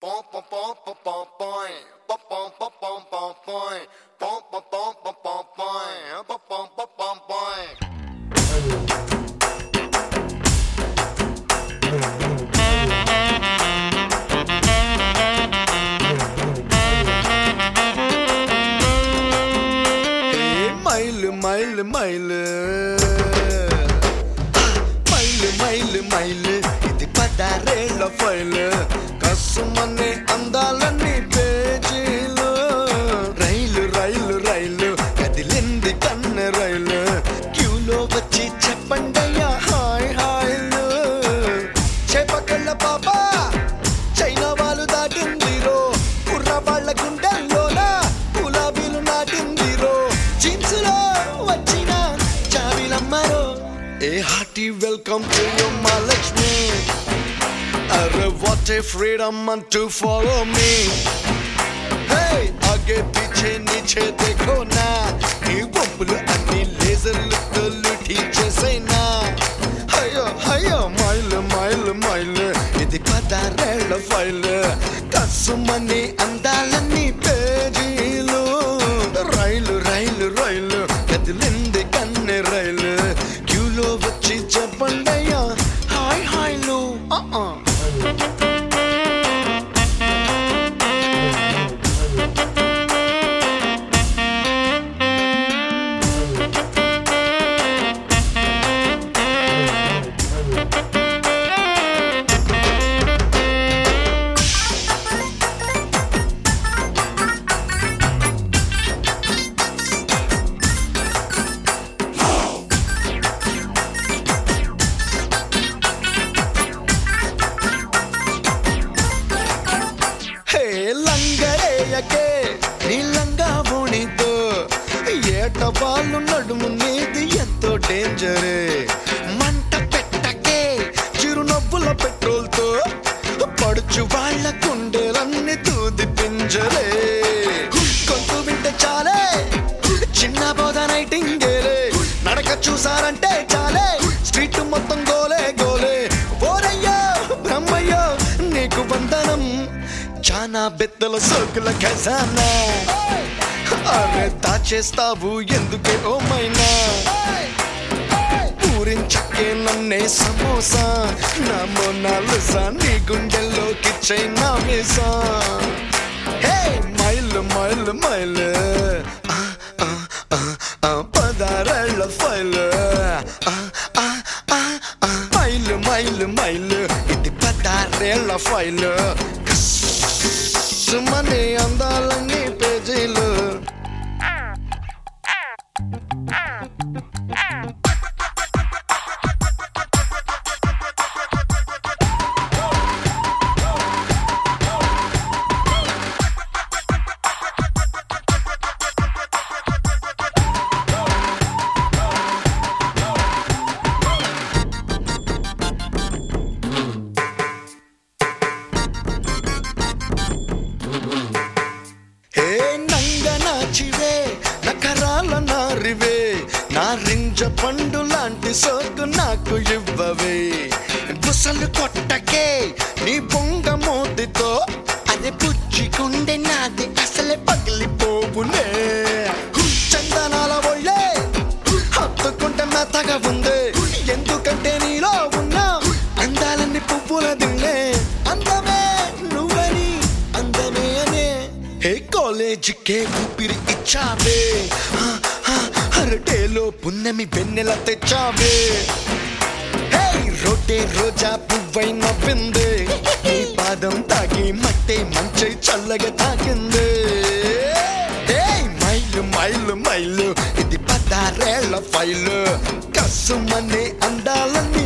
Pom pom pom pom pom pom. Pom pom pom pom pom pom. Pom pom pom pom pom pom. Pom pom pom pom pom. మైలు మైలు మైలు మైలు మైలు మైలు ఇది పదారేళ్ళ file కసుమని అందాలన్నీ పేజీలు రైలు రైలు రైలు కదిలింది కన్నె రైలు క్యూలో వచ్చి చెప్పండయ్యా hi హాయ్లు చేపకళ్ళ పాపా China వాళ్ళు దాటిందిరో కుర్ర వాళ్ళ గుండెల్లోన గులాబీలు నాటిందిరో జీన్స్ లో వచ్చిన చావిలమ్మరో a hearty welcome to your Mahalakshmi అరే what a freedom and to follow me Hey, आगे पीछे नीचे देखो ना ఈ బొమ్మలు అన్ని లేజర్లతో చేసేనా అయ్యో అయ్యో మైలు మైలు మైలు ఇది పదారేళ్ల ఫైల్ కసుమని అందాలన్నీ పేజీలు రైలు రైలు రైలు కదిలింది కన్నె రైలు క్యూలో వచ్చి చెప్పండయ్యా హాయ్ హాయ్లు uh-uh. హే లంగరేయకే నీలంగా బోణితో ఏట వాళ్ళు నడుము నీది ఎంతో డేంజరే మంట పెట్టకే చిరునవ్వుల పెట్రోల్తో పడుచు వాళ్ళ కుండెలన్నీ తూది పింజరే గొంతు వింటే చాలే చిన్న బోధ నైటింగేలే నడక చూసారంటే చాలే స్ట్రీట్ మొత్తం గోలే గోలే ఓరయ్యో బ్రహ్మయ్యో నీకు వందనం చానా బెత్తల సోకుల ఖజానా అరే దాచేస్తావు ఎందుకే ఓ మైనా పూరించకే నన్నే సమోసా నా మొనాలుసా నీ గుండెల్లోకి చైనా మీసా హే మైలు మైలు మైలు ఆ, ఆ, ఆ, ఆ, పదారేళ్ల ఫైలు ఆ, ఆ, ఆ, ఆ, మైలు మైలు మైలు ఇది పదారేళ్ల ఫైలు సుమని అందాలని పేజీలు హే నంగ నాచివే నకరాల నారివే నా రింజ పండు లాంటి సోకు నాకు ఇవ్వవే బుసలు కొట్టకే నీ బొంగ మోతితో అది పుచ్చుకుండే నాది అసలే పగిలిపోవునే చందనాల ఒళ్ళే హత్తుకుంటే మెత్తగా ఉంది ఎందుకంటే నీలో ఉన్న అందాలన్నీ పువ్వుల దిల్లే అందమే నువ్వని అందమే అనే హే కాలేజీకే ఊపిరి ఇచ్చావే ఆ, ఆ, అరటేలో పున్నమి వెన్నెల తెచ్చావే హే రోటే రోజా పువ్వై నవ్వింది నీ పాదం తాగి మట్టే మంచై చల్లగా తాకింది హే మైలు మైలు మైలు ఇది పదారేళ్ల ఫైలు కసుమని అందాలని